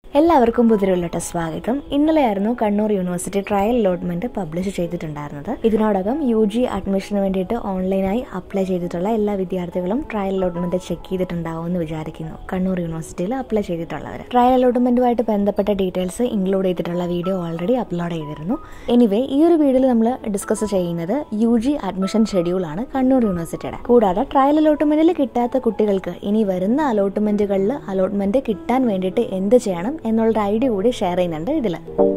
എല്ലാവർക്കും പുതിരുള്ളട്ട് സ്വാഗതം ഇന്നലെയായിരുന്നു Kannur university trial allotment publish ചെയ്തിട്ടുണ്ടായിരുന്നത് ഇതിനോടകം യു ജി അഡ്മിഷന് വേണ്ടിയിട്ട് ഓൺലൈനായി അപ്ലൈ ചെയ്തിട്ടുള്ള എല്ലാ വിദ്യാർത്ഥികളും ട്രയൽ അലോട്ട്മെന്റ് ചെക്ക് ചെയ്തിട്ടുണ്ടാവും എന്ന് വിചാരിക്കുന്നു കണ്ണൂർ യൂണിവേഴ്സിറ്റിയിൽ അപ്ലൈ ചെയ്തിട്ടുള്ളവർ ട്രയൽ അലോട്ട്മെന്റുമായിട്ട് ബന്ധപ്പെട്ട ഡീറ്റെയിൽസ് ഇൻക്ലൂഡ് ചെയ്തിട്ടുള്ള വീഡിയോ ഓൾറെഡി അപ്ലോഡ് ചെയ്തിരുന്നു എനിവേ ഈ ഒരു വീഡിയോയിൽ നമ്മൾ ഡിസ്കസ് ചെയ്യുന്നത് യു ജി അഡ്മിഷൻ ഷെഡ്യൂളാണ് കണ്ണൂർ യൂണിവേഴ്സിറ്റിയുടെ കൂടാതെ ട്രയൽ അലോട്ട്മെന്റിൽ കിട്ടാത്ത കുട്ടികൾക്ക് ഇനി വരുന്ന അലോട്ട്മെന്റുകളിൽ അലോട്ട്മെന്റ് കിട്ടാൻ വേണ്ടിയിട്ട് എന്ത് ചെയ്യണം എന്നുള്ളൊരു ഐഡിയ കൂടി ഷെയർ ചെയ്യുന്നുണ്ട് ഇതിൽ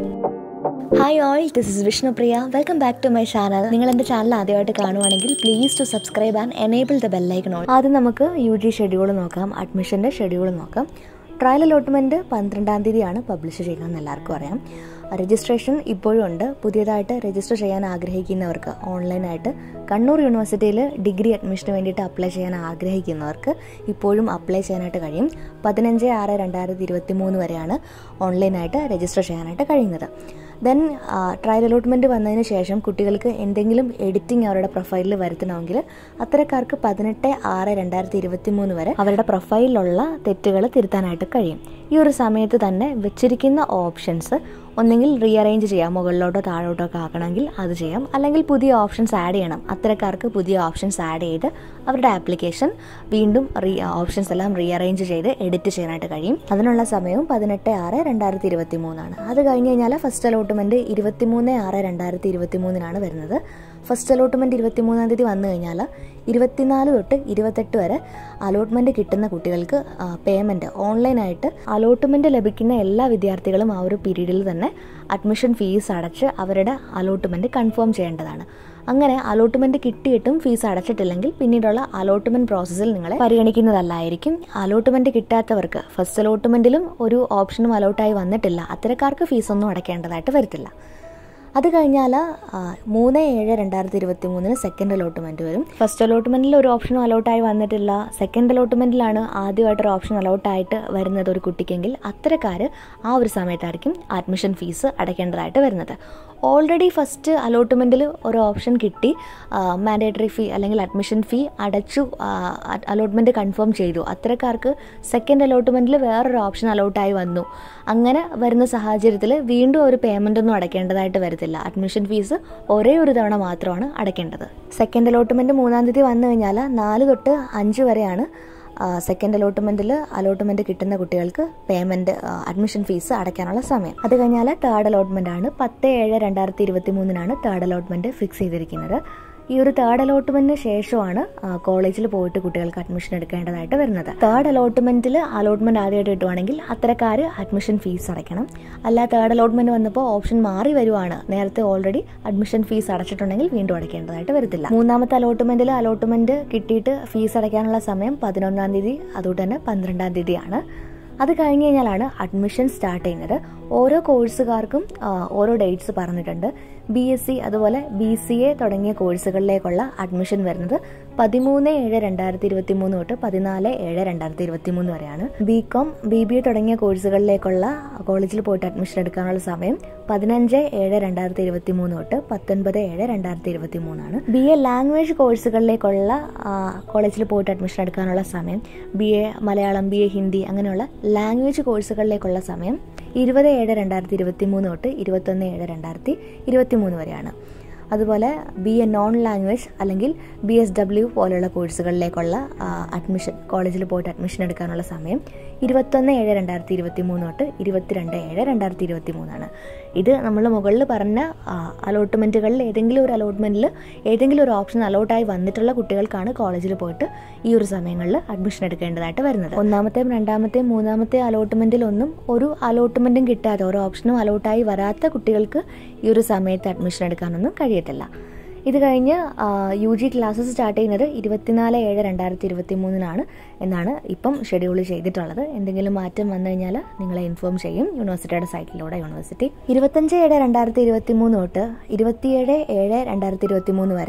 hi all this is Vishnupriya welcome back to my channel നിങ്ങൾ എൻ്റെ ചാനൽ ആദ്യമായിട്ട് കാണുവാണെങ്കിൽ please to subscribe and enable the bell icon on ആദ്യം നമുക്ക് യു ജി ഷെഡ്യൂൾ നോക്കാം അഡ്മിഷൻ്റെ ഷെഡ്യൂൾ നോക്കാം ട്രയൽ അലോട്ട്മെൻറ്റ് പന്ത്രണ്ടാം തീയതിയാണ് പബ്ലിഷ് ചെയ്യുന്നതെന്ന് എല്ലാവർക്കും അറിയാം രജിസ്ട്രേഷൻ ഇപ്പോഴും ഉണ്ട് പുതിയതായിട്ട് രജിസ്റ്റർ ചെയ്യാൻ ആഗ്രഹിക്കുന്നവർക്ക് ഓൺലൈനായിട്ട് കണ്ണൂർ യൂണിവേഴ്സിറ്റിയിൽ ഡിഗ്രി അഡ്മിഷന് വേണ്ടിയിട്ട് അപ്ലൈ ചെയ്യാൻ ആഗ്രഹിക്കുന്നവർക്ക് ഇപ്പോഴും അപ്ലൈ ചെയ്യാനായിട്ട് കഴിയും പതിനഞ്ച് ആറ് രണ്ടായിരത്തി ഇരുപത്തി മൂന്ന് വരെയാണ് ഓൺലൈനായിട്ട് രജിസ്റ്റർ ചെയ്യാനായിട്ട് കഴിയുന്നത് ദെൻ ട്രയൽ അലോട്ട്മെൻറ്റ് വന്നതിന് ശേഷം കുട്ടികൾക്ക് എന്തെങ്കിലും എഡിറ്റിംഗ് അവരുടെ പ്രൊഫൈലിൽ വരുത്തണമെങ്കിൽ അത്തരക്കാർക്ക് പതിനെട്ട് ആറ് രണ്ടായിരത്തി ഇരുപത്തി മൂന്ന് വരെ അവരുടെ പ്രൊഫൈലിലുള്ള തെറ്റുകൾ തിരുത്താനായിട്ട് കഴിയും ഈ ഒരു സമയത്ത് തന്നെ വെച്ചിരിക്കുന്ന ഓപ്ഷൻസ് ഒന്നെങ്കിൽ റീഅറേഞ്ച് ചെയ്യാം മുകളിലോട്ടോ താഴോട്ടോ ഒക്കെ ആക്കണമെങ്കിൽ അത് ചെയ്യാം അല്ലെങ്കിൽ പുതിയ ഓപ്ഷൻസ് ആഡ് ചെയ്യണം അത്തരക്കാർക്ക് പുതിയ ഓപ്ഷൻസ് ആഡ് ചെയ്ത് അവരുടെ ആപ്ലിക്കേഷൻ വീണ്ടും റീ ഓപ്ഷൻസ് എല്ലാം റീഅറേഞ്ച് ചെയ്ത് എഡിറ്റ് ചെയ്യാനായിട്ട് കഴിയും അതിനുള്ള സമയവും പതിനെട്ട് ആറ് രണ്ടായിരത്തി ഇരുപത്തി മൂന്നാണ് അത് കഴിഞ്ഞ് കഴിഞ്ഞാൽ ഫസ്റ്റ് അലോട്ട്മെൻറ്റ് ഇരുപത്തിമൂന്ന് ആറ് രണ്ടായിരത്തി ഇരുപത്തി മൂന്നിനാണ് വരുന്നത് ഫസ്റ്റ് അലോട്ട്മെൻറ്റ് ഇരുപത്തിമൂന്നാം തീയതി വന്നു കഴിഞ്ഞാൽ ഇരുപത്തിനാല് തൊട്ട് ഇരുപത്തെട്ട് വരെ അലോട്ട്മെൻറ്റ് കിട്ടുന്ന കുട്ടികൾക്ക് പേയ്മെൻറ്റ് ഓൺലൈനായിട്ട് അലോട്ട്മെൻറ്റ് ലഭിക്കുന്ന എല്ലാ വിദ്യാർത്ഥികളും ആ ഒരു പീരീഡിൽ തന്നെ അഡ്മിഷൻ ഫീസ് അടച്ച് അവരുടെ അലോട്ട്മെൻറ്റ് കൺഫേം ചെയ്യേണ്ടതാണ് അങ്ങനെ അലോട്ട്മെൻറ്റ് കിട്ടിയിട്ടും ഫീസ് അടച്ചിട്ടില്ലെങ്കിൽ പിന്നീടുള്ള അലോട്ട്മെൻറ്റ് പ്രോസസ്സിൽ നിങ്ങളെ പരിഗണിക്കുന്നതല്ലായിരിക്കും അലോട്ട്മെൻറ്റ് കിട്ടാത്തവർക്ക് ഫസ്റ്റ് അലോട്ട്മെൻറ്റിലും ഒരു ഓപ്ഷനും അലോട്ടായി വന്നിട്ടില്ല അത്തരക്കാർക്ക് ഫീസൊന്നും അടയ്ക്കേണ്ടതായിട്ട് വരത്തില്ല അത് കഴിഞ്ഞാൽ മൂന്ന് ഏഴ് രണ്ടായിരത്തി ഇരുപത്തി മൂന്നിന് സെക്കൻഡ് അലോട്ട്മെന്റ് വരും ഫസ്റ്റ് അലോട്ട്മെന്റിൽ ഒരു ഓപ്ഷനും അലോട്ടായി വന്നിട്ടില്ല സെക്കൻഡ് അലോട്ട്മെന്റിലാണ് ആദ്യമായിട്ടൊരു ഓപ്ഷൻ അലോട്ടായിട്ട് വരുന്നത് ഒരു കുട്ടിക്കെങ്കിൽ അത്തരക്കാർ ആ ഒരു സമയത്തായിരിക്കും അഡ്മിഷൻ ഫീസ് അടയ്ക്കേണ്ടതായിട്ട് വരുന്നത് ഓൾറെഡി ഫസ്റ്റ് അലോട്ട്മെന്റിൽ ഒരു ഓപ്ഷൻ കിട്ടി മാൻഡേറ്ററി ഫീ അല്ലെങ്കിൽ അഡ്മിഷൻ ഫീ അടച്ചു അലോട്ട്മെന്റ് കൺഫേം ചെയ്തു അത്തരക്കാർക്ക് സെക്കൻഡ് അലോട്ട്മെന്റിൽ വേറൊരു ഓപ്ഷൻ അലോട്ടായി വന്നു അങ്ങനെ വരുന്ന സാഹചര്യത്തിൽ വീണ്ടും ഒരു പേയ്മെന്റ് ഒന്നും അടയ്ക്കേണ്ടതായിട്ട് വരത്തില്ല അഡ്മിഷൻ ഫീസ് ഒരേ ഒരു തവണ മാത്രമാണ് അടയ്ക്കേണ്ടത് സെക്കൻഡ് അലോട്ട്മെന്റ് മൂന്നാം തീയതി വന്നു കഴിഞ്ഞാൽ നാല് തൊട്ട് അഞ്ച് വരെയാണ് സെക്കൻഡ് അലോട്ട്മെന്റിൽ അലോട്ട്മെന്റ് കിട്ടുന്ന കുട്ടികൾക്ക് പേയ്മെന്റ് അഡ്മിഷൻ ഫീസ് അടയ്ക്കാനുള്ള സമയം അത് കഴിഞ്ഞാൽ തേർഡ് അലോട്ട്മെന്റ് ആണ് പത്ത് ഏഴ് രണ്ടായിരത്തി ഇരുപത്തി മൂന്നിനാണ് തേർഡ് അലോട്ട്മെന്റ് ഫിക്സ് ചെയ്തിരിക്കുന്നത് ഈ ഒരു തേർഡ് അലോട്ട്മെന്റിന് ശേഷമാണ് കോളേജിൽ പോയിട്ട് കുട്ടികൾക്ക് അഡ്മിഷൻ എടുക്കേണ്ടതായിട്ട് വരുന്നത് തേർഡ് അലോട്ട്മെന്റിൽ അലോട്ട്മെന്റ് ആദ്യമായിട്ട് കിട്ടുവാണെങ്കിൽ അത്തരക്കാർ അഡ്മിഷൻ ഫീസ് അടയ്ക്കണം അല്ല തേർഡ് അലോട്ട്മെന്റ് വന്നപ്പോൾ ഓപ്ഷൻ മാറി വരുവാണ് നേരത്തെ ഓൾറെഡി അഡ്മിഷൻ ഫീസ് അടച്ചിട്ടുണ്ടെങ്കിൽ വീണ്ടും അടയ്ക്കേണ്ടതായിട്ട് വരത്തില്ല മൂന്നാമത്തെ അലോട്ട്മെന്റിൽ അലോട്ട്മെന്റ് കിട്ടിയിട്ട് ഫീസ് അടയ്ക്കാനുള്ള സമയം പതിനൊന്നാം തീയതി അതുകൊണ്ട് തന്നെ പന്ത്രണ്ടാം തീയതിയാണ് അത് കഴിഞ്ഞ് കഴിഞ്ഞാലാണ് അഡ്മിഷൻ സ്റ്റാർട്ട് ചെയ്യുന്നത് ഓരോ കോഴ്സുകാർക്കും ഓരോ ഡേറ്റ്സ് പറഞ്ഞിട്ടുണ്ട് ബി എസ് സി അതുപോലെ ബി സി എ തുടങ്ങിയ കോഴ്സുകളിലേക്കുള്ള അഡ്മിഷൻ വരുന്നത് പതിമൂന്ന് ഏഴ് രണ്ടായിരത്തി ഇരുപത്തി മൂന്ന് തൊട്ട് പതിനാല് ഏഴ് രണ്ടായിരത്തി ഇരുപത്തി മൂന്ന് വരെയാണ് B com B B A തുടങ്ങിയ കോഴ്സുകളിലേക്കുള്ള കോളേജിൽ പോയിട്ട് അഡ്മിഷൻ എടുക്കാനുള്ള സമയം പതിനഞ്ച് ഏഴ് രണ്ടായിരത്തി ഇരുപത്തി മൂന്ന് തൊട്ട് പത്തൊൻപത് ഏഴ് രണ്ടായിരത്തി ഇരുപത്തി മൂന്നാണ് ബി എ ലാംഗ്വേജ് കോഴ്സുകളിലേക്കുള്ള കോളേജിൽ പോയിട്ട് അഡ്മിഷൻ എടുക്കാനുള്ള സമയം B A Malayalam B A Hindi അങ്ങനെയുള്ള ലാംഗ്വേജ് കോഴ്സുകളിലേക്കുള്ള സമയം ഇരുപത് ഏഴ് രണ്ടായിരത്തി ഇരുപത്തി മൂന്ന് തൊട്ട് ഇരുപത്തൊന്ന് ഏഴ് രണ്ടായിരത്തി ഇരുപത്തി മൂന്ന് വരെയാണ് അതുപോലെ ബി എ നോൺ ലാംഗ്വേജ് അല്ലെങ്കിൽ ബി എസ് ഡബ്ല്യു പോലെയുള്ള കോഴ്സുകളിലേക്കുള്ള അഡ്മിഷൻ കോളേജിൽ പോയിട്ട് അഡ്മിഷൻ എടുക്കാനുള്ള സമയം ഇരുപത്തൊന്ന് ഏഴ് രണ്ടായിരത്തി ഇരുപത്തി മൂന്ന് തൊട്ട് ഇരുപത്തിരണ്ട് ഏഴ് രണ്ടായിരത്തി ഇരുപത്തി മൂന്നാണ് ഇത് നമ്മൾ മുകളിൽ പറഞ്ഞ അലോട്ട്മെൻറ്റുകളിൽ ഏതെങ്കിലും ഒരു അലോട്ട്മെൻറ്റിൽ ഏതെങ്കിലും ഒരു ഓപ്ഷൻ അലോട്ടായി വന്നിട്ടുള്ള കുട്ടികൾക്കാണ് കോളേജിൽ പോയിട്ട് ഈ ഒരു സമയങ്ങളിൽ അഡ്മിഷൻ എടുക്കേണ്ടതായിട്ട് വരുന്നത് ഒന്നാമത്തെയും രണ്ടാമത്തെയും മൂന്നാമത്തെയും അലോട്ട്മെൻറ്റിലൊന്നും ഒരു അലോട്ട്മെൻറ്റും കിട്ടാതെ ഓരോ ഓപ്ഷനും അലോട്ടായി വരാത്ത കുട്ടികൾക്ക് ഈ ഒരു സമയത്ത് അഡ്മിഷൻ എടുക്കാനൊന്നും കഴിയത്തില്ല ഇത് കഴിഞ്ഞ് യു ജി ക്ലാസ്സസ് സ്റ്റാർട്ട് ചെയ്യുന്നത് ഇരുപത്തിനാല് ഏഴ് രണ്ടായിരത്തി ഇരുപത്തി മൂന്നിനാണ് എന്നാണ് ഇപ്പം ഷെഡ്യൂൾ ചെയ്തിട്ടുള്ളത് എന്തെങ്കിലും മാറ്റം വന്നു കഴിഞ്ഞാൽ നിങ്ങളെ ഇൻഫോം ചെയ്യും യൂണിവേഴ്സിറ്റിയുടെ സൈറ്റിലൂടെ യൂണിവേഴ്സിറ്റി ഇരുപത്തഞ്ച് ഏഴ് രണ്ടായിരത്തി ഇരുപത്തി മൂന്ന് തൊട്ട് ഇരുപത്തിയേഴ് ഏഴ് രണ്ടായിരത്തി ഇരുപത്തി മൂന്ന് വരെ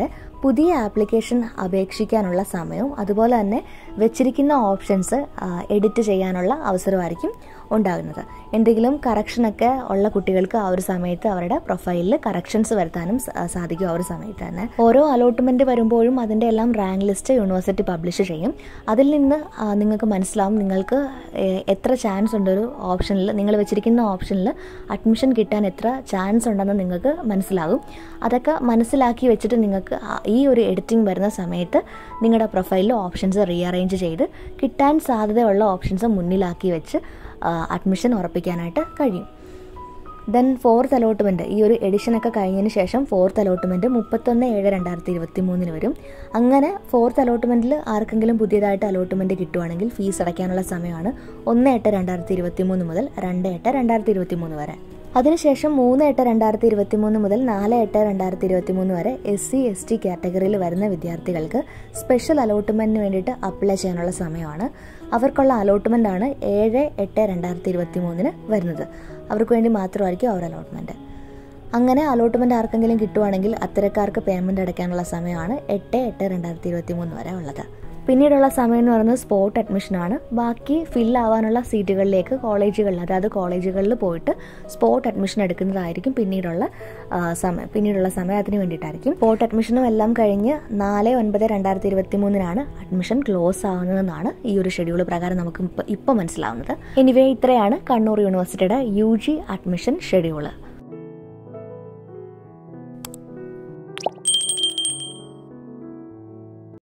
പുതിയ ആപ്ലിക്കേഷൻ അപേക്ഷിക്കാനുള്ള സമയവും അതുപോലെ തന്നെ വെച്ചിരിക്കുന്ന ഓപ്ഷൻസ് എഡിറ്റ് ചെയ്യാനുള്ള അവസരമായിരിക്കും ഉണ്ടാകുന്നത് എന്തെങ്കിലും കറക്ഷനൊക്കെ ഉള്ള കുട്ടികൾക്ക് ആ ഒരു സമയത്ത് അവരുടെ പ്രൊഫൈലിൽ കറക്ഷൻസ് വരുത്താനും സ- സാധിക്കും ആ ഒരു സമയത്ത് തന്നെ ഓരോ അലോട്ട്മെന്റ് വരുമ്പോഴും അതിൻ്റെ എല്ലാം റാങ്ക് ലിസ്റ്റ് യൂണിവേഴ്സിറ്റി പബ്ലിഷ് ചെയ്യും അതിൽ നിന്ന് ആ, നിങ്ങൾക്ക് മനസ്സിലാവും നിങ്ങൾക്ക് ഏ- എത്ര ചാൻസ് ഉണ്ട് ഒരു ഓപ്ഷനിൽ നിങ്ങൾ വെച്ചിരിക്കുന്ന ഓപ്ഷനിൽ അഡ്മിഷൻ കിട്ടാൻ എത്ര ചാൻസ് ഉണ്ടെന്ന് നിങ്ങൾക്ക് മനസ്സിലാകും അതൊക്കെ മനസ്സിലാക്കി വെച്ചിട്ട് നിങ്ങൾക്ക് ആ- ഈ ഒരു എഡിറ്റിംഗ് വരുന്ന സമയത്ത് നിങ്ങളുടെ പ്രൊഫൈലിൽ ഓപ്ഷൻസ് റീഅറേഞ്ച് ചെയ്ത് കിട്ടാൻ സാധ്യതയുള്ള ഓപ്ഷൻസ് മുന്നിലാക്കി വെച്ച് അഡ്മിഷൻ ഉറപ്പിക്കാനായിട്ട് കഴിയും ദെൻ ഫോർത്ത് അലോട്ട്മെൻറ്റ് ഈ ഒരു എഡിഷനൊക്കെ കഴിഞ്ഞതിന് ശേഷം ഫോർത്ത് അലോട്ട്മെൻറ്റ് മുപ്പത്തൊന്ന് ഏഴ് രണ്ടായിരത്തി ഇരുപത്തി മൂന്നിന് വരും അങ്ങനെ ഫോർത്ത് അലോട്ട്മെൻറ്റിൽ ആർക്കെങ്കിലും പുതിയതായിട്ട് അലോട്ട്മെൻറ്റ് കിട്ടുവാണെങ്കിൽ ഫീസ് അടയ്ക്കാനുള്ള സമയമാണ് ഒന്ന് എട്ട് രണ്ടായിരത്തി ഇരുപത്തി മൂന്ന് മുതൽ രണ്ട് എട്ട് രണ്ടായിരത്തി ഇരുപത്തി മൂന്ന് വരെ അതിനുശേഷം മൂന്ന് എട്ട് രണ്ടായിരത്തി ഇരുപത്തി മൂന്ന് മുതൽ നാല് എട്ട് രണ്ടായിരത്തി ഇരുപത്തി മൂന്ന് വരെ എസ് സി എസ് ടി കാറ്റഗറിയിൽ വരുന്ന വിദ്യാർത്ഥികൾക്ക് സ്പെഷ്യൽ അലോട്ട്മെൻറ്റിന് വേണ്ടിയിട്ട് അപ്ലൈ ചെയ്യാനുള്ള സമയമാണ് അവർക്കുള്ള അലോട്ട്മെൻ്റ് ആണ് ഏഴ് എട്ട് രണ്ടായിരത്തി ഇരുപത്തി മൂന്നിന് വരുന്നത് അവർക്ക് വേണ്ടി മാത്രമായിരിക്കും അവർ അലോട്ട്മെൻറ്റ് അങ്ങനെ അലോട്ട്മെൻറ്റ് ആർക്കെങ്കിലും കിട്ടുവാണെങ്കിൽ അത്തരക്കാർക്ക് പേയ്മെൻറ്റ് അടയ്ക്കാനുള്ള സമയമാണ് എട്ട് എട്ട് രണ്ടായിരത്തി ഇരുപത്തി മൂന്ന് വരെ ഉള്ളത് പിന്നീടുള്ള സമയം എന്ന് പറയുന്നത് സ്പോട്ട് അഡ്മിഷനാണ് ബാക്കി ഫിൽ ആവാനുള്ള സീറ്റുകളിലേക്ക് കോളേജുകളിൽ അതായത് കോളേജുകളിൽ പോയിട്ട് സ്പോട്ട് അഡ്മിഷൻ എടുക്കുന്നതായിരിക്കും പിന്നീടുള്ള ആ, സമയം പിന്നീടുള്ള സമയം അതിന് വേണ്ടിയിട്ടായിരിക്കും സ്പോട്ട് അഡ്മിഷനും എല്ലാം കഴിഞ്ഞ് നാല് ഒൻപത് രണ്ടായിരത്തി ഇരുപത്തി മൂന്നിനാണ് അഡ്മിഷൻ ക്ലോസ് ആവുന്നതെന്നാണ് ഈ ഒരു ഷെഡ്യൂൾ പ്രകാരം നമുക്ക് ഇപ്പോൾ ഇപ്പോൾ മനസ്സിലാവുന്നത് എനിവേ ഇത്രയാണ് കണ്ണൂർ യൂണിവേഴ്സിറ്റിയുടെ യു ജി അഡ്മിഷൻ ഷെഡ്യൂള്